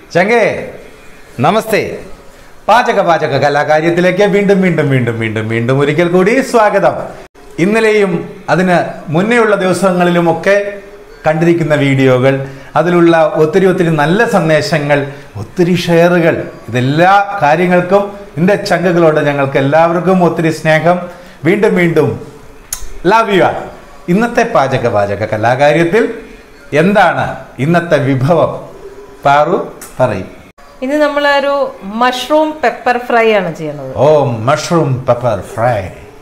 ചങ്ങേ നമസ്തേ പാചക പാചക കലാകാര്യത്തിലേക്ക് വീണ്ടും വീണ്ടും വീണ്ടും വീണ്ടും വീണ്ടും ഒരിക്കൽ കൂടി സ്വാഗതം ഇന്നലെയും അതിന് മുന്നേയുള്ള ദിവസങ്ങളിലുമൊക്കെ കണ്ടിരിക്കുന്ന വീഡിയോകൾ അതിലുള്ള ഒത്തിരി ഒത്തിരി നല്ല സന്ദേശങ്ങൾ ഒത്തിരി ഷെയറുകൾ ഇതെല്ലാ കാര്യങ്ങൾക്കും എൻ്റെ ചങ്കകളോട് ഞങ്ങൾക്ക് എല്ലാവർക്കും ഒത്തിരി സ്നേഹം വീണ്ടും വീണ്ടും ലവ് യു ആർ ഇന്നത്തെ പാചക പാചക കലാകാര്യത്തിൽ എന്താണ് ഇന്നത്തെ വിഭവം പാറു പറയും ഇന്ന് നമ്മളൊരു മഷ്റൂം പെപ്പർ ഫ്രൈ ആണ് ചെയ്യുന്നത് ഓ മഷ്റൂം പെപ്പർ ഫ്രൈ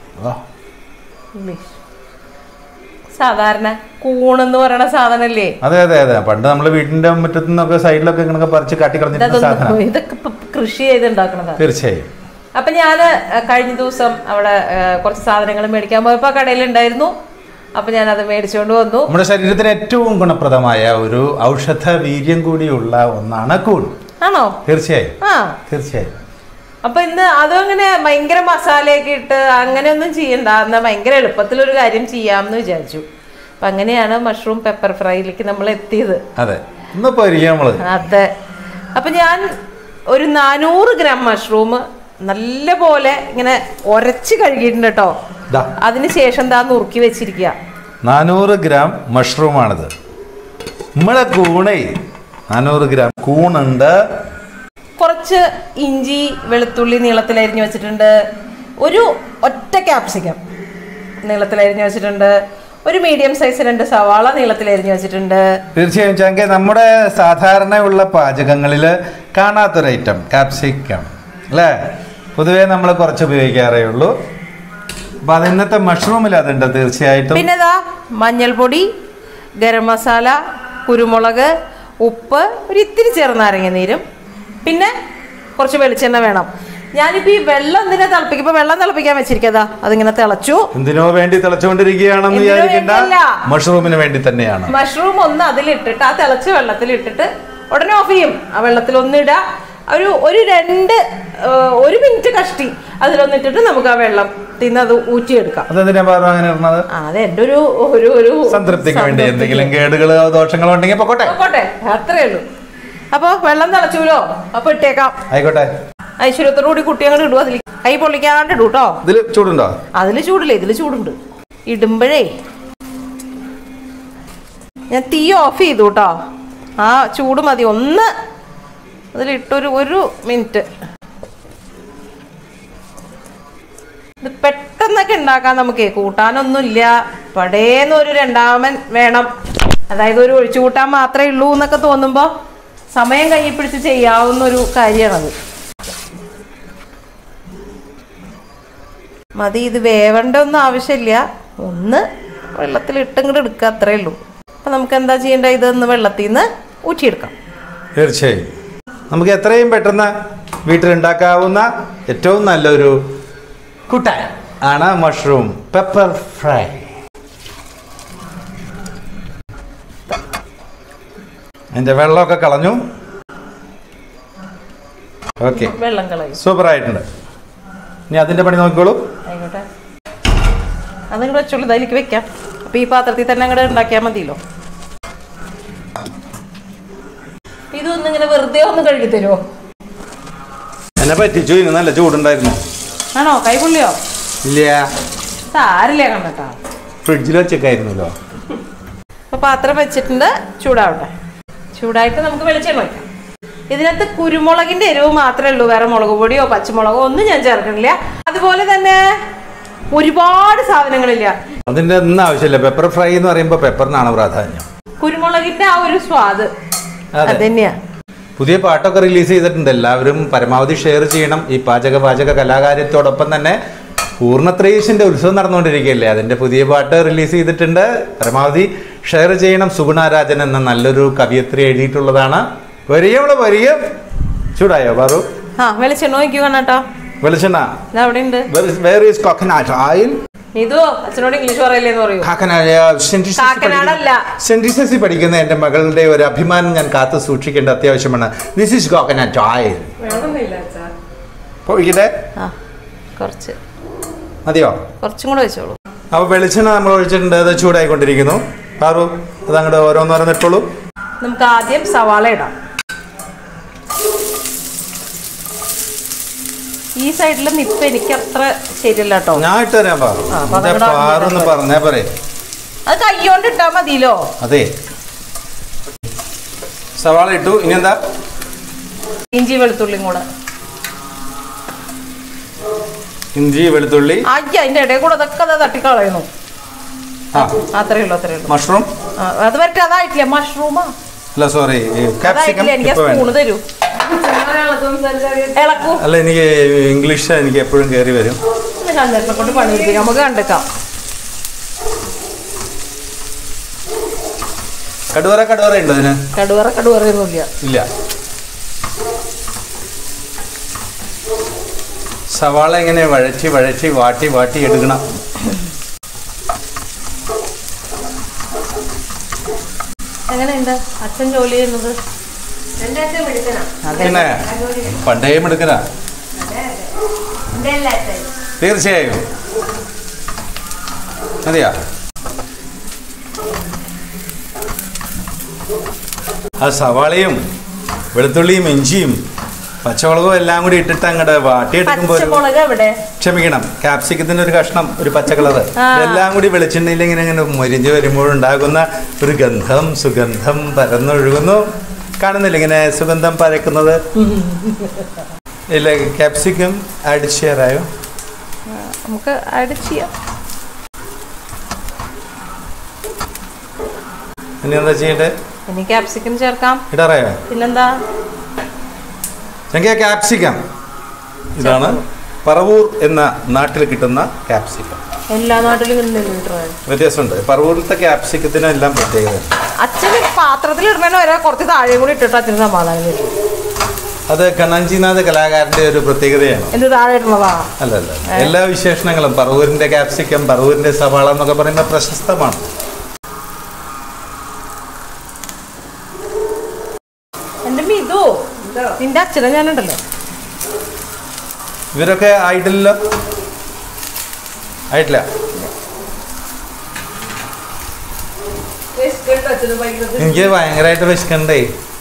സാധാരണ കൂണെന്ന് പറയണ സാധനല്ലേ അതെ അതെ അതെ പണ്ട് നമ്മൾ വീടിന്റെ മുറ്റത്തു നിന്നൊക്കെ സൈഡിലൊക്കെ ഇങ്ങനെ പറിച്ച് കാട്ടി കളഞ്ഞിരുന്ന സാധനം ഇതൊന്നും ഇതൊക്കെ ഇപ്പൊ കൃഷി ചെയ്തുണ്ടാക്കണതാണ് തീർച്ചയായും അപ്പൊ ഞാൻ കഴിഞ്ഞ ദിവസം അവിടെ ആ, കുറച്ച് സാധനങ്ങൾ മേടിക്കാൻ പോയപ്പോ കടയിലുണ്ടായിരുന്നു അപ്പൊ ഞാൻ അത് മേടിച്ചുകൊണ്ട് വന്നു നമ്മുടെ ശരീരത്തിന് ഏറ്റവും ഗുണപ്രദമായ ഒരു ഔഷധ വീര്യം കൂടിയുള്ള ഒന്നാണ് കൂൺ ആണോ തീർച്ചയായും ആ തീർച്ചയായും അപ്പൊ ഇന്ന് അതും അങ്ങനെ ഭയങ്കര മസാലയൊക്കെ ഇട്ട് അങ്ങനെയൊന്നും ചെയ്യണ്ട എന്നാ ഭയങ്കര എളുപ്പത്തിലൊരു കാര്യം ചെയ്യാമെന്ന് വിചാരിച്ചു അപ്പൊ അങ്ങനെയാണ് മഷ്റൂം പെപ്പർ ഫ്രൈയിലേക്ക് നമ്മൾ എത്തിയത് അതെ ഇന്നിപ്പോ ഇരിക്കും നമ്മള് അതെ അപ്പൊ ഞാൻ ഒരു നാനൂറ് ഗ്രാം മഷ്റൂം നല്ല പോലെ ഇങ്ങനെ ഉരച്ച് കഴുകിയിട്ടുണ്ട് കേട്ടോ ദാ അതിനുശേഷം ദാ നുറുക്കി വെച്ചിരിക്കുക നാനൂറ് ഗ്രാം മഷ്റൂമാണിത് നമ്മളെ കൂണേ നാനൂറ് ഗ്രാം കൂണുണ്ട് കുറച്ച് ഇഞ്ചി വെളുത്തുള്ളി നീളത്തിൽ അരിഞ്ഞു വെച്ചിട്ടുണ്ട് ഒരു ഒറ്റ ക്യാപ്സിക്കം നീളത്തിൽ അരിഞ്ഞു വെച്ചിട്ടുണ്ട് ഒരു മീഡിയം സൈസ് രണ്ട് സവാള നീളത്തിൽ അരിഞ്ഞു വെച്ചിട്ടുണ്ട് തീർച്ചയായും ചങ്ക നമ്മുടെ സാധാരണയുള്ള പാചകങ്ങളിൽ കാണാത്തൊരു ഐറ്റം കാപ്സിക്കം അല്ലേ പൊതുവേ നമ്മൾ കുറച്ച് ഉപയോഗിക്കാറേ ഉള്ളൂ അപ്പം അത് ഇന്നത്തെ മഷ്റൂമിൽ അതുണ്ട് തീർച്ചയായിട്ടും പിന്നെ ഇതാ മഞ്ഞൾപ്പൊടി ഗരം മസാല കുരുമുളക് ഉപ്പ് ഒരു ഇത്തിരി ചെറുനാരങ്ങ നീരും പിന്നെ കുറച്ച് വെളിച്ചെണ്ണ വേണം ഞാനിപ്പോൾ ഈ വെള്ളം എന്തിനാ തിളപ്പിക്കും ഇപ്പൊ വെള്ളം തിളപ്പിക്കാൻ വെച്ചിരിക്കതാ അതിങ്ങനെ തിളച്ചു എന്തിനോ വേണ്ടി തിളച്ചുകൊണ്ടിരിക്കുകയാണെന്ന് എന്തിനു വിചാരിക്കേണ്ട വേണ്ടിയല്ല. മഷ്റൂമിന് വേണ്ടി തന്നെയാണ് മഷ്റൂം ഒന്ന് അതിലിട്ടിട്ട് ആ തിളച്ച വെള്ളത്തിൽ ഇട്ടിട്ട് ഉടനെ ഓഫ് ചെയ്യും ആ വെള്ളത്തിൽ ഒന്നിടുക ഒരു ഒരു രണ്ട് ആ, ഒരു മിനിറ്റ് കഷ്ടി അതിലൊന്നിട്ടിട്ട് നമുക്ക് ആ വെള്ളം തിന്ന് അത് ഊറ്റിയെടുക്കാം അതെന്തിനാ പറഞ്ഞു അങ്ങനെ ഇടുന്നത് ആ, അത് എൻ്റെ ഒരു ഒരു ഒരു സംതൃപ്തിക്ക് വേണ്ടി എന്തെങ്കിലും കേടുകളോ ദോഷങ്ങളോ ഉണ്ടെങ്കിൽ പൊക്കോട്ടെ പോട്ടെ അത്രേ ഉള്ളൂ അപ്പൊ വെള്ളം തിളച്ചൂലോ അപ്പൊ ഇട്ടേക്കാം ആയിക്കോട്ടെ ഐശ്വര്യത്തോടു കൂടി കുട്ടി അങ്ങോട്ട് ഇടുക അതിൽ കൈ പൊള്ളിക്കാണ്ട് ഇടൂ കേട്ടോ ഇതിൽ ചൂടുണ്ടോ അതിൽ ചൂടില്ല ഇതിൽ ചൂടുണ്ട് ഇടുമ്പോഴേ ഞാൻ തീ ഓഫ് ചെയ്തു കേട്ടോ ആ ചൂട് മതി ഒന്ന് അതിലിട്ടൊരു ഒരു മിനിറ്റ് ഇത് പെട്ടെന്നൊക്കെ ഉണ്ടാക്കാൻ നമുക്ക് കൂട്ടാനൊന്നുമില്ല പടേന്ന് ഒരു രണ്ടാമൻ വേണം അതായത് ഒരു ഒഴിച്ചു കൂട്ടാൻ മാത്രമേ ഉള്ളൂ എന്നൊക്കെ തോന്നുമ്പോൾ സമയം കയ്യിൽ പിടിച്ച് ചെയ്യാവുന്ന ഒരു കാര്യമാണത് മതി ഇത് വേവണ്ട ഒന്നും ആവശ്യമില്ല ഒന്ന് വെള്ളത്തിൽ ഇട്ടിങ്ങോട്ട് എടുക്കുക അത്രേ ഉള്ളൂ അപ്പം നമുക്ക് എന്താ ചെയ്യേണ്ടത് ഇതൊന്ന് വെള്ളത്തിൽ നിന്ന് ഊറ്റിയെടുക്കാം തീർച്ചയായും നമുക്ക് എത്രയും പെട്ടെന്ന് വീട്ടിലുണ്ടാക്കാവുന്ന ഏറ്റവും നല്ലൊരു കൂട്ടാൻ ആണ് മഷ്റൂം പെപ്പർ ഫ്രൈ അതിൻ്റെ വെള്ളമൊക്കെ കളഞ്ഞു ഓക്കെ വെള്ളം കളയും സൂപ്പർ ആയിട്ടുണ്ട് ഇനി അതിൻ്റെ പണി നോക്കിക്കോളൂ ആയിക്കോട്ടെ അത് ഇങ്ങോട്ട് വെച്ചോളൂ ഇതിലേക്ക് വെക്കാം അപ്പം ഈ പാത്രത്തിൽ തന്നെ അങ്ങോട്ട് ഉണ്ടാക്കിയാൽ മതിയല്ലോ ഇതൊന്നും ഇങ്ങനെ വെറുതെ ഒന്ന് കഴുകി തരുമോ എന്നെ പറ്റിച്ചു ഇനി നല്ല ചൂടുണ്ടായിരുന്നു ആണോ കൈപുള്ളിയോ ഇല്ല സാരില്ല കണ്ടട്ടാ ഫ്രിഡ്ജിൽ വെച്ചേക്കായിരുന്നല്ലോ അപ്പോൾ പാത്രം വെച്ചിട്ടുണ്ട് ചൂടാവട്ടെ ചൂടായിട്ട് നമുക്ക് വെളിച്ചെണ്ണ വയ്ക്കാം ഇതിനകത്ത് കുരുമുളകിന്റെ എരിവ് മാത്രമേ ഉള്ളൂ വേറെ മുളക് പൊടിയോ പച്ചമുളകോ ഒന്നും ഞാൻ ചേർക്കണില്ല അതുപോലെ തന്നെ ഒരുപാട് സാധനങ്ങളില്ല അതിൻ്റെ ഒന്നും ആവശ്യമില്ല പെപ്പർ ഫ്രൈ എന്ന് പറയുമ്പോൾ പെപ്പറിനാണ് പ്രാധാന്യം കുരുമുളകിന്റെ ആ ഒരു സ്വാദ് അതെ. അത് തന്നെയാ പുതിയ പാട്ടൊക്കെ റിലീസ് ചെയ്തിട്ടുണ്ട് എല്ലാവരും പരമാവധി ഷെയർ ചെയ്യണം ഈ പാചക പാചക കലാകാര്യത്തോടൊപ്പം തന്നെ പൂർണ്ണത്രയീശിന്റെ ഉത്സവം നടന്നുകൊണ്ടിരിക്കുകയല്ലേ അതിന്റെ പുതിയ പാട്ട് റിലീസ് ചെയ്തിട്ടുണ്ട് പരമാവധി ഷെയർ ചെയ്യണം സുഗുണാരാജൻ എന്ന നല്ലൊരു കവിയത്രി എഴുതിയിട്ടുള്ളതാണ് വരികയോള് വരിക ചൂടായോ പാറു ആ വെളിച്ചെണ്ണ നോക്കി കാണാട്ടോ വെളിച്ചെണ്ണ ഇത് അവിടെ ഉണ്ട് വേർ ഈസ് കോക്കനാട്ട് ഓയിൽ ഇതോ അച്ഛനോട് ഇംഗ്ലീഷ് പറയില്ലേന്ന് പറയൂ കാക്കനാടല്ല. സെന്റ് ജോസഫ് പഠിക്കുന്ന എൻ്റെ മകളുടെ ഒരു അഭിമാനം ഞാൻ കാത്തു സൂക്ഷിക്കേണ്ട അത്യാവശ്യമാണ് ദിസ് ഈസ് കോക്കനട്ട് ഓയിൽ ഒഴിക്കട്ടെ ആ കുറച്ച് മതിയോ കുറച്ചും കൂടെ വെച്ചോളൂ അപ്പോൾ വെളിച്ചെണ്ണ നമ്മൾ ഒഴിച്ചിട്ടുണ്ട് അത് ചൂടായിക്കൊണ്ടിരിക്കുന്നു പാറു അത് അങ്ങോട്ട് ഓരോന്നോരോന്ന് ഇട്ടോളൂ നമുക്ക് ആദ്യം സവാള ഇടാം ഈ സൈഡിലെ നിപ്പ് എനിക്ക് അത്ര ശരിയല്ല കേട്ടോ ഞാൻ ഇട്ട് തരാം പാറു ആ, അപ്പൊ എന്റെ അതങ്ങട് പാറൊന്ന് ആക്കിയിട്ട് പറഞ്ഞേ പറയേ അത് കൈകൊണ്ട് ഇട്ടാ മതിയല്ലോ അതെ സവാള ഇട്ടു ഇനി എന്താ ഇഞ്ചി വെളുത്തുള്ളിയും കൂടെ ഇഞ്ചി വെളുത്തുള്ളി അയ്യ അതിന്റെ ഇടയിൽ കൂടെ അതൊക്കെ അത് തട്ടിക്കളയുന്നു ആ അത്രേ ഉള്ളൂ അത്രേ ഉള്ളൂ മഷ്റൂം ആ, അത് വരട്ടെ അതായിട്ടില്ല മഷ്റൂമാ അല്ല സോറി കാപ്സിക്കം അതായിട്ടില്ല എനിക്ക് ഇപ്പൊ സ്പൂണ് വേണ്ട തരൂ ഇളക്കൂ അല്ല എനിക്ക് ഇംഗ്ലീഷ് എനിക്ക് എപ്പോഴും കയറി വരും കണ്ടേറ്റിനെ കൊണ്ട് പണി പിടിപ്പിക്കാം നമുക്ക് കണ്ടേക്കാം കടുവറ കടുവറ ഉണ്ട് അതിന് കടുവറ കടുവറയൊന്നുമില്ല ഇല്ല സവാള ഇങ്ങനെ വഴറ്റി വഴറ്റി വാട്ടി വാട്ടി എടുക്കണം എങ്ങനെയുണ്ട് അച്ഛൻ ജോലി ചെയ്യുന്നത് അതെ പിന്നെ പണ്ടേയും എടുക്കണ തീർച്ചയായും മതിയാ ആ സവാളയും വെളുത്തുള്ളിയും ഇഞ്ചിയും പച്ചമുളകും എല്ലാം കൂടി ഇട്ടിട്ട് അങ്ങോട്ട് വാട്ടിയെടുക്കുമ്പോൾ ഒരു പച്ചമുളക് എവിടെ ക്ഷമിക്കണം ക്യാപ്സിക്കത്തിന്റെ ഒരു കഷ്ണം ഒരു പച്ച കളറ് ആ. ഇതെല്ലാം കൂടി വെളിച്ചെണ്ണയിൽ ഇങ്ങനെ ഇങ്ങനെ മൊരിഞ്ഞ് വരുമ്പോഴുണ്ടാകുന്ന ഒരു ഗന്ധം സുഗന്ധം പരന്നൊഴുകുന്നു കാണുന്നില്ല ഇങ്ങനെ സുഗന്ധം പരക്കുന്നത് ഇല്ല ക്യാപ്സിക്കം ആഡ് ചെയ്യാറായോ നമുക്ക് ആഡ് ചെയ്യാം ഇനി എന്താ ചെയ്യട്ടെ ഇനി ക്യാപ്സിക്കം ചേർക്കാം ഇടാറായോ പിന്നെന്താ എനിക്ക് ക്യാപ്സിക്കം ഇതാണ് പറവൂർ എന്ന നാട്ടിൽ കിട്ടുന്ന ക്യാപ്സിക്കം എല്ലാ നാട്ടിലും കിട്ടുന്നില്ല വ്യത്യാസമുണ്ട് പറവൂരിലത്തെ ക്യാപ്സിക്കത്തിന് എല്ലാം പ്രത്യേകത അച്ഛന് പാത്രത്തിൽ ഇടണേന് വരെ കുറച്ച് താഴെ കൂടി ഇട്ടിട്ട് അച്ഛന് സമാധാനം വരും അത് കണ്ണഞ്ചിനാഥ് കലാകാരന്റെ ഒരു പ്രത്യേകതയാണ് എന്ത് താഴെ ഇടുന്നതാ അല്ല അല്ല എല്ലാ വിശേഷണങ്ങളും പറവൂരിന്റെ ക്യാപ്സിക്കം പറവൂരിന്റെ സവാള എന്നൊക്കെ പറയുന്നത് പ്രശസ്തമാണ് എന്റെ മിതു നിന്റെ അച്ഛനെ ഞാനുണ്ടല്ലോ ഇവരൊക്കെ ആയിട്ടില്ലല്ലോ ആയിട്ടില്ല എനിക്ക് ഭയങ്കരമായിട്ട് വിശക്കണ്ടേ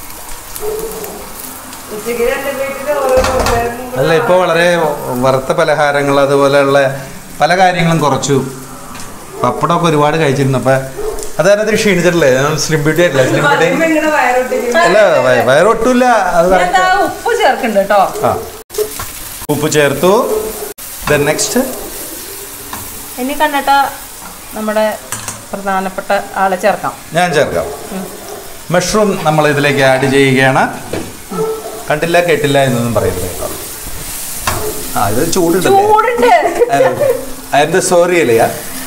അല്ല ഇപ്പൊ വളരെ വറുത്ത പലഹാരങ്ങൾ അതുപോലെയുള്ള പല കാര്യങ്ങളും കുറച്ചു പപ്പടമൊക്കെ ഒരുപാട് കഴിച്ചിരുന്നു അപ്പൊ അതായത് ക്ഷീണിച്ചിട്ടില്ലേ സ്ലിം ബ്യൂട്ടി ആയിട്ടില്ല സ്ലിം ബ്യൂട്ടി അല്ല വയ- വയറൊട്ടുമില്ല അത് correct. എന്താ ഉപ്പ് ചേർക്കുന്നുണ്ട് കേട്ടോ ആ ഉപ്പ് ചേർത്തു ദെൻ നെക്സ്റ്റ് ഇനി കണ്ടിട്ട നമ്മുടെ പ്രധാനപ്പെട്ട ആളെ ചേർക്കാം ഞാൻ ചേർക്കാം മഷ്റൂം നമ്മൾ ഇതിലേക്ക് ആഡ് ചെയ്യുകയാണ് കണ്ടില്ല കേട്ടില്ല എന്നൊന്നും പറയരുത് കേട്ടോ ആ ഇത് ചൂടുണ്ടല്ലേ ചൂടുണ്ട് അതിന്റെ സോറി അല്ലേ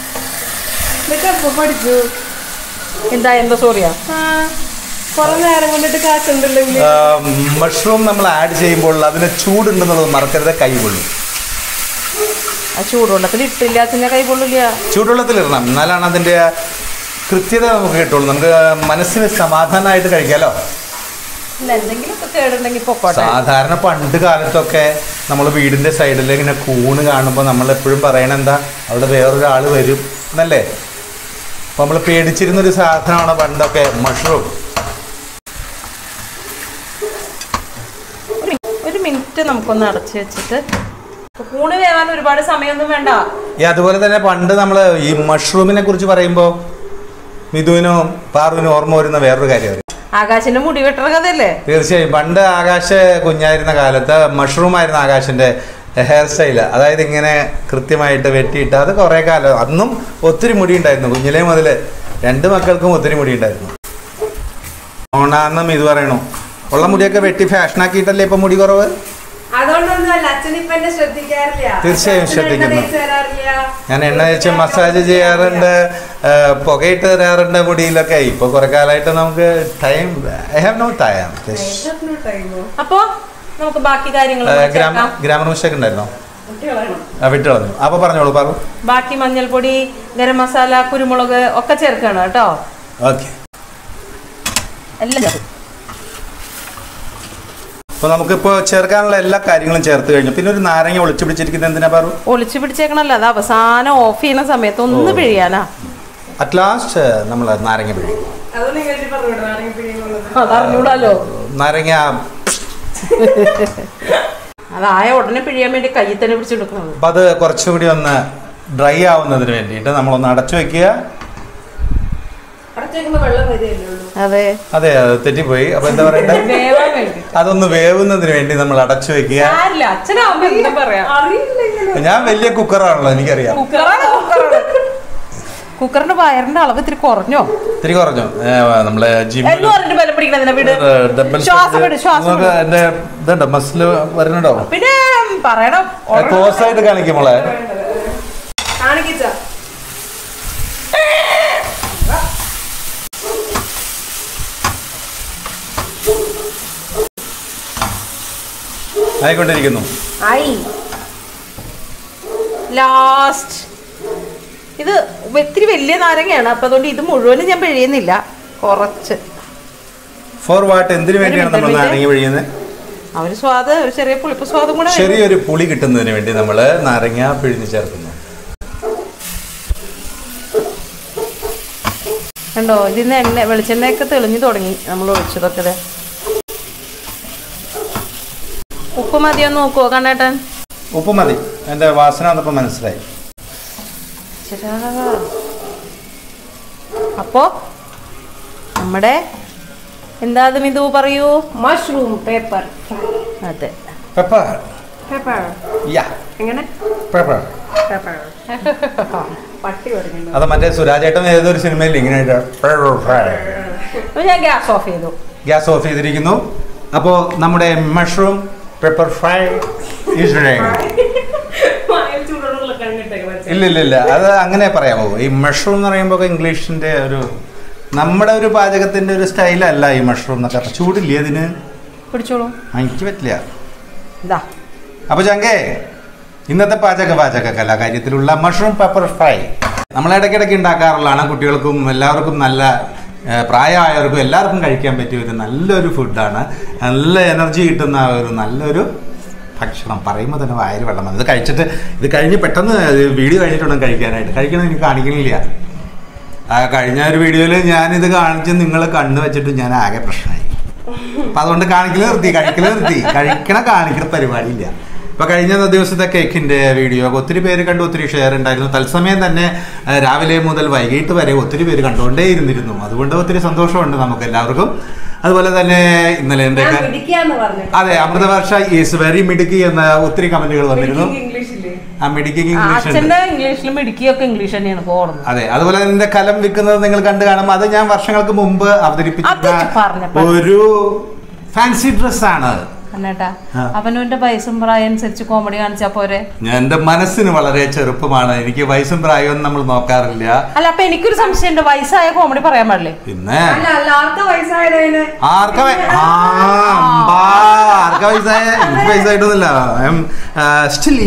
പഠിച്ചു എന്താ എന്താ സോറിയാ കൊറേ നേരം കൊണ്ടിട്ട് കാശുണ്ടല്ലെങ്കിൽ മഷ്റൂം നമ്മൾ ആഡ് ചെയ്യുമ്പോൾ അതിന് ചൂടുണ്ടെന്നുള്ളത് മറക്കരുത് കൈ കൊള്ളും ആ ചൂടുവെള്ളത്തിൽ ഇട്ടില്ല അച്ഛൻ്റെ കൈ കൊള്ളില്ല ചൂടുവെള്ളത്തിലിടണം എന്നാലാണ് അതിൻ്റെ കൃത്യത നമുക്ക് കിട്ടുള്ളൂ നമുക്ക് മനസ്സിന് സമാധാനമായിട്ട് കഴിക്കാമല്ലോ ഇല്ല, എന്തെങ്കിലുമൊക്കെ കേടുണ്ടെങ്കിൽ പൊക്കോട്ടെ സാധാരണ പണ്ട് കാലത്തൊക്കെ നമ്മൾ വീടിൻ്റെ സൈഡിൽ ഇങ്ങനെ കൂണ് കാണുമ്പോൾ നമ്മൾ എപ്പോഴും പറയണ എന്താ അവിടെ വേറൊരാൾ വരും എന്നല്ലേ അപ്പോൾ നമ്മൾ പേടിച്ചിരുന്നൊരു സാധനമാണ് പണ്ടൊക്കെ മഷ്റൂം ഒരു മിനി- ഒരു മിനിറ്റ് നമുക്കൊന്ന് അടച്ചു വെച്ചിട്ട് കൂണ് വേവാൻ ഒരുപാട് സമയമൊന്നും വേണ്ട ഈ അതുപോലെ തന്നെ പണ്ട് നമ്മൾ ഈ മഷ്റൂമിനെ കുറിച്ച് പറയുമ്പോൾ മിഥുവിനും പാറുവിനും ഓർമ്മ വരുന്ന വേറൊരു കാര്യം ആകാശിന്റെ മുടി വെട്ടണ കഥയല്ലേ തീർച്ചയായും പണ്ട് ആകാശ് കുഞ്ഞായിരുന്ന കാലത്ത് മഷ്റൂം ആയിരുന്നു ആകാശിന്റെ ഹെയർ സ്റ്റൈൽ അതായത് ഇങ്ങനെ കൃത്യമായിട്ട് വെട്ടിയിട്ട് അത് കുറേ കാലം അന്നും ഒത്തിരി മുടി ഉണ്ടായിരുന്നു കുഞ്ഞിലേ മുതൽ രണ്ട് മക്കൾക്കും ഒത്തിരി മുടി ഉണ്ടായിരുന്നു ഓണാന്നും ഇത് പറയണു ഉള്ള മുടിയൊക്കെ വെട്ടി ഫാഷനാക്കിയിട്ടല്ലേ ഇപ്പൊ മുടി കുറവ് അതുകൊണ്ടൊന്നുമല്ല അച്ഛൻ ഇപ്പൊ എന്നെ ശ്രദ്ധിക്കാറില്ല തീർച്ചയായും അച്ഛന് എണ്ണ ശ്രദ്ധിക്കുന്നു. തേച്ച് തരാറില്ല. ഞാൻ എണ്ണ വെച്ച് മസാജ് ചെയ്യാറുണ്ട് ആ, പുകയിട്ട് തരാറുണ്ട് മുടിയിലൊക്കെ ഇപ്പൊ കുറെ കാലമായിട്ട് നമുക്ക് time I have no time ഇതൊന്നും time ഓ? അപ്പൊ നമുക്ക് ബാക്കി കാര്യങ്ങൾ ഗ്രാമ ഗ്രാമർ മിസ്റ്റേക്ക് ഉണ്ടായിരുന്നോ കുട്ടികളാണോ? ആ, വിട്ടുകളഞ്ഞു അപ്പൊ പറഞ്ഞോളൂ പറു ബാക്കി മഞ്ഞൾപ്പൊടി ഗരം മസാല കുരുമുളക് ഒക്കെ ചേർക്കണം കേട്ടോ ഓക്കെ എല്ലാം ചേർക്കും അപ്പൊ നമുക്കിപ്പോ ചേർക്കാനുള്ള എല്ലാ കാര്യങ്ങളും ചേർത്ത് കഴിഞ്ഞു പിന്നെ ഒരു നാരങ്ങ ഒളിച്ചു പിടിച്ചിരിക്കുന്നത് എന്തിനാ പറു ഒളിച്ചു പിടിച്ചേക്കണല്ലോ അത് അവസാനം ഓഫ് ചെയ്യുന്ന സമയത്ത് ഒന്ന് പിഴിയാനാ അറ്റ് ലാസ്റ്റ് നമ്മൾ നാരങ്ങ പിഴിയും അതുകൊണ്ട് ഇങ്ങനെ പറഞ്ഞുവിടും, ആരെങ്കിലും പിടിയുന്നുള്ളത്. അതറിഞ്ഞൂടാലോ നാരങ്ങ അതായ ഉടനെ പിഴിയാൻ വേണ്ടി കയ്യിൽ തന്നെ പിടിച്ചെടുക്കുന്നത് അപ്പം അത് കുറച്ചുകൂടി ഒന്ന് ഡ്രൈ ആവുന്നതിന് വേണ്ടിയിട്ട് നമ്മളൊന്ന് അടച്ചു വെക്കുക അടച്ചേക്കുമ്പോ വെള്ളം വരികയല്ലേ ഉള്ളൂ അതെ അതെ അത് തെറ്റിപ്പോയി അപ്പൊ എന്താ പറയണ്ടേ വേവാൻ വേണ്ടി അതൊന്ന് വേവുന്നതിന് വേണ്ടി നമ്മൾ അടച്ചു വെക്കുക ആരില്ല അച്ഛനാവുമ്പോ എന്താ പറയാ അറിയില്ല ഇങ്ങനെ ഞാൻ വലിയ കുക്കറാണല്ലോ എനിക്കറിയാം കുക്കറാണ് കുക്കറാണ് കുക്കറിന്റെ വയറിന്റെ അളവ് ഇത്തിരി കുറഞ്ഞോ ഇത്തിരി കുറഞ്ഞു ഏ, നമ്മളെ ജിം എന്ന് പറഞ്ഞിട്ട് ബലം പിടിക്കണതിനെ വീട് ശ്വാസം വിട് ശ്വാസം വിട്. എന്റെ ഇതുണ്ടോ മസിൽ വരുന്നുണ്ടോ പിന്നെ പറയണം ക്ലോസ് ആയിട്ട് കാണിക്കും മോളെ കാണിക്കിച്ച ആയിക്കൊണ്ടിരിക്കുന്നു ആയി ലാസ്റ്റ് ഇത് ഇത്തിരി വലിയ നാരങ്ങയാണ് അപ്പൊ അതുകൊണ്ട് ഇത് മുഴുവനും ഞാൻ പിഴിയുന്നില്ല കുറച്ച് ഫോർ വാട്ട് എന്തിനു വേണ്ടിയാണ് minute, നമ്മൾ ഒരു minute. നാരങ്ങ പിഴിയുന്നത് ആ ഒരു സ്വാദ് ഒരു ചെറിയ പുളിപ്പ് സ്വാദും കൂടെ വരും. ചെറിയൊരു പുളി കിട്ടുന്നതിന് വേണ്ടി നമ്മൾ നാരങ്ങ പിഴിഞ്ഞ് ചേർക്കുന്നു കണ്ടോ ഇതിന്ന് എണ്ണ വെളിച്ചെണ്ണയൊക്കെ തെളിഞ്ഞു തുടങ്ങി നമ്മൾ ഒഴിച്ചതൊക്കെ ദേ. ഉപ്പ് മതിയൊന്ന് നോക്കുവോ കണ്ണേട്ടൻ ഉപ്പ് മതി എന്റെ വാസന വന്നപ്പോൾ മനസ്സിലായി ചേട്ടാ. അപ്പോ നമ്മുടെ എന്താ അത് മിതു പറയൂ മഷ്റൂം പേപ്പർ അതെ പെപ്പർ പേപ്പർ യാ എങ്ങനെ പെപ്പർ പേപ്പർ പട്ടി കൊടുക്കണ്ട അത് മറ്റേ സുരാജേട്ടൻ ഏതൊരു സിനിമയിൽ ഇങ്ങനെ അപ്പൊ ഞാൻ ഗ്യാസ് ഓഫ് ചെയ്തു ഗ്യാസ് ഓഫ് ചെയ്തിരിക്കുന്നു അപ്പോൾ നമ്മുടെ മഷ്റൂം പെപ്പർ ഫ്രൈ ഈസ് വായിൽ ചൂടുള്ള കണ്ണിട്ടേക്ക് ഇല്ല ഇല്ല ഇല്ല അത് അങ്ങനെ പറയാമോ ഈ മഷ്റൂം എന്ന് പറയുമ്പോൾ ഇംഗ്ലീഷിന്റെ ഒരു നമ്മുടെ ഒരു പാചകത്തിന്റെ ഒരു സ്റ്റൈലല്ല ഈ മഷ്റൂം എന്നൊക്കെ അപ്പൊ ചൂടില്ലേ അതിന് പിടിച്ചോളൂ ആ, എനിക്ക് പറ്റില്ല ഇതാ അപ്പൊ ചങ്കേ ഇന്നത്തെ പാചക പാചക കലാകാര്യത്തിലുള്ള മഷ്റൂം പെപ്പർ ഫ്രൈ നമ്മൾ ഇടയ്ക്കിടയ്ക്ക് ഉണ്ടാക്കാറുള്ളതാണ് കുട്ടികൾക്കും എല്ലാവർക്കും നല്ല ഏ, പ്രായമായവർക്കും എല്ലാവർക്കും കഴിക്കാൻ പറ്റിയ ഒരു നല്ലൊരു ഫുഡാണ് നല്ല എനർജി കിട്ടുന്ന ഒരു നല്ലൊരു ഭക്ഷണം പറയുമ്പോൾ തന്നെ വായിൽ വെള്ളം വന്നത് ഇത് കഴിച്ചിട്ട് ഇത് കഴിഞ്ഞ് പെട്ടെന്ന് വീഡിയോ കഴിഞ്ഞിട്ടുണ്ടെങ്കിൽ കഴിക്കാനായിട്ട് കഴിക്കണം എനിക്ക് കാണിക്കണില്ല ആ കഴിഞ്ഞ ഒരു വീഡിയോയിൽ ഞാനിത് കാണിച്ച് നിങ്ങൾ കണ്ണു വെച്ചിട്ട് ഞാൻ ആകെ പ്രശ്നമായി അപ്പൊ അതുകൊണ്ട് കാണിക്കൽ നിർത്തി കഴിക്കൽ നിർത്തി കഴിക്കണ കാണിക്കണ പരിപാടിയില്ല ഇപ്പൊ കഴിഞ്ഞ ദിവസത്തെ കേക്കിന്റെ വീഡിയോ ഒത്തിരി പേര് കണ്ടു ഒത്തിരി ഷെയർ ഉണ്ടായിരുന്നു തത്സമയം തന്നെ ആ, രാവിലെ മുതൽ വൈകിട്ട് വരെ ഒത്തിരി പേര് കണ്ടുകൊണ്ടേ ഇരുന്നിരുന്നു അതുകൊണ്ട് ഒത്തിരി സന്തോഷമുണ്ട് നമുക്ക് എല്ലാവർക്കും അതുപോലെ തന്നെ ഇന്നലെ എൻ്റെ ഞാൻ പിടിക്കാന്ന് പറഞ്ഞു അതെ അമൃതവർഷ ഈസ് വെരി മിടുക്കി എന്ന ഒത്തിരി കമന്റുകൾ വന്നിരുന്നു ഇംഗ്ലീഷില്ലേ ആ മിടുക്കി ആ, ഇംഗ്ലീഷ് ഉണ്ട് അച്ഛന്റെ ഇംഗ്ലീഷിലും ഇടുക്കിയൊക്കെ ഇംഗ്ലീഷ് തന്നെയാണ് പോകുന്നത് അതെ അതുപോലെ എന്റെ കലം വിൽക്കുന്നത് നിങ്ങൾ കണ്ടു കാണും അത് ഞാൻ വർഷങ്ങൾക്ക് മുമ്പ് അവതരിപ്പിച്ച അത് പറഞ്ഞപ്പോ. ഒരു ഫാൻസി ഡ്രസ്സാണ് കണ്ണേട്ടാ ആ. അവനവന്റെ വയസ്സും പ്രായം അനുസരിച്ച് കോമഡി കാണിച്ചാ പോരെ ഞാൻ എന്റെ മനസ്സിന് വളരെ ചെറുപ്പമാണ് എനിക്ക് വയസ്സും പ്രായവും നമ്മൾ നോക്കാറില്ല അല്ല അപ്പൊ എനിക്കൊരു സംശയമുണ്ട് വയസ്സായ കോമഡി പറയാൻ പാടില്ലേ പിന്നെ അല്ല അല്ല ആർക്ക വയസ്സായതിന് ആർക്ക വയ- ആ, അമ്പാ, ആർക്ക വയസ്സായ എനിക്ക് വയസ്സായിട്ടൊന്നുമില്ല സ്റ്റിൽ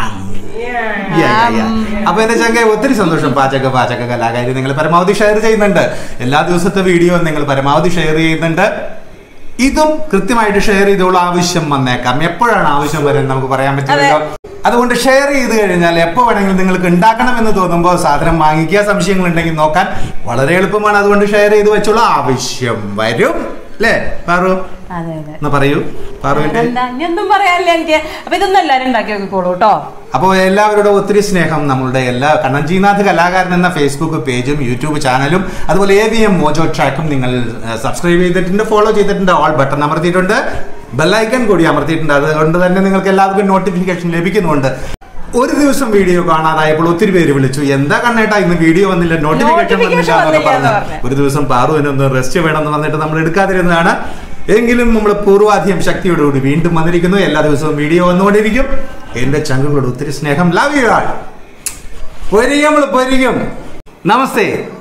അപ്പൊ എന്റെ ചങ്ക ഒത്തിരി സന്തോഷം പാചക പാചക കലാകാരി നിങ്ങൾ പരമാവധി ഷെയർ ചെയ്യുന്നുണ്ട് എല്ലാ ദിവസത്തെ വീഡിയോ നിങ്ങൾ പരമാവധി ഷെയർ ചെയ്യുന്നുണ്ട് ഇതും കൃത്യമായിട്ട് ഷെയർ ചെയ്തോളൂ ആവശ്യം വന്നേക്കാം എപ്പോഴാണ് ആവശ്യം വരുന്നത് നമുക്ക് പറയാൻ പറ്റില്ലല്ലോ അതുകൊണ്ട് ഷെയർ ചെയ്ത് കഴിഞ്ഞാൽ എപ്പോ വേണമെങ്കിലും നിങ്ങൾക്ക് ഉണ്ടാക്കണമെന്ന് തോന്നുമ്പോൾ സാധനം വാങ്ങിക്കുക സംശയങ്ങൾ ഉണ്ടെങ്കിൽ നോക്കാൻ വളരെ എളുപ്പമാണ് അതുകൊണ്ട് ഷെയർ ചെയ്ത് വെച്ചോളൂ ആവശ്യം വരും അല്ലേ പാറു അതെ അതെ എന്നാ പറയൂ പാറുവിന്റെ എന്താ ഇനി ഒന്നും പറയാനില്ല എനിക്ക് അപ്പൊ ഇതൊന്നും എല്ലാരും ഉണ്ടാക്കി നോക്കിക്കോളൂ കേട്ടോ അപ്പോൾ എല്ലാവരോടും ഒത്തിരി സ്നേഹം നമ്മളുടെ എല്ലാ കണ്ണൻജീനാഥ് കലാകാരൻ എന്ന ഫേസ്ബുക്ക് പേജും യൂട്യൂബ് ചാനലും അതുപോലെ എ വി എം മോജോ ട്രാക്കും നിങ്ങൾ സബ്സ്ക്രൈബ് ചെയ്തിട്ടുണ്ട് ഫോളോ ചെയ്തിട്ടുണ്ട് ഓൾ ബട്ടൺ അമർത്തിയിട്ടുണ്ട് ബെല്ലൈക്കൺ കൂടി അമർത്തിയിട്ടുണ്ട് അതുകൊണ്ട് തന്നെ നിങ്ങൾക്ക് എല്ലാവർക്കും നോട്ടിഫിക്കേഷൻ ലഭിക്കുന്നുണ്ട് ഒരു ദിവസം വീഡിയോ കാണാതായപ്പോൾ ഒത്തിരി പേര് വിളിച്ചു എന്താ കണ്ണേട്ടാ ഇന്ന് വീഡിയോ വന്നില്ല നോട്ടിഫിക്കേഷൻ Notification വന്നില്ല എന്നൊക്കെ വന്നില്ല എന്ന് പറഞ്ഞു പറഞ്ഞു. ഒരു ദിവസം പാറുവിനൊന്ന് റെസ്റ്റ് വേണമെന്ന് പറഞ്ഞിട്ട് നമ്മൾ എടുക്കാതിരുന്നതാണ് എങ്കിലും നമ്മൾ പൂർവാധികം ശക്തിയോടുകൂടി വീണ്ടും വന്നിരിക്കുന്നു എല്ലാ ദിവസവും വീഡിയോ വന്നുകൊണ്ടിരിക്കും എന്റെ ചങ്കുകളോട് ഒത്തിരി സ്നേഹം ലവ് യു ആൾ പൊരിക്കും നമ്മൾ പൊരിക്കും നമസ്തേ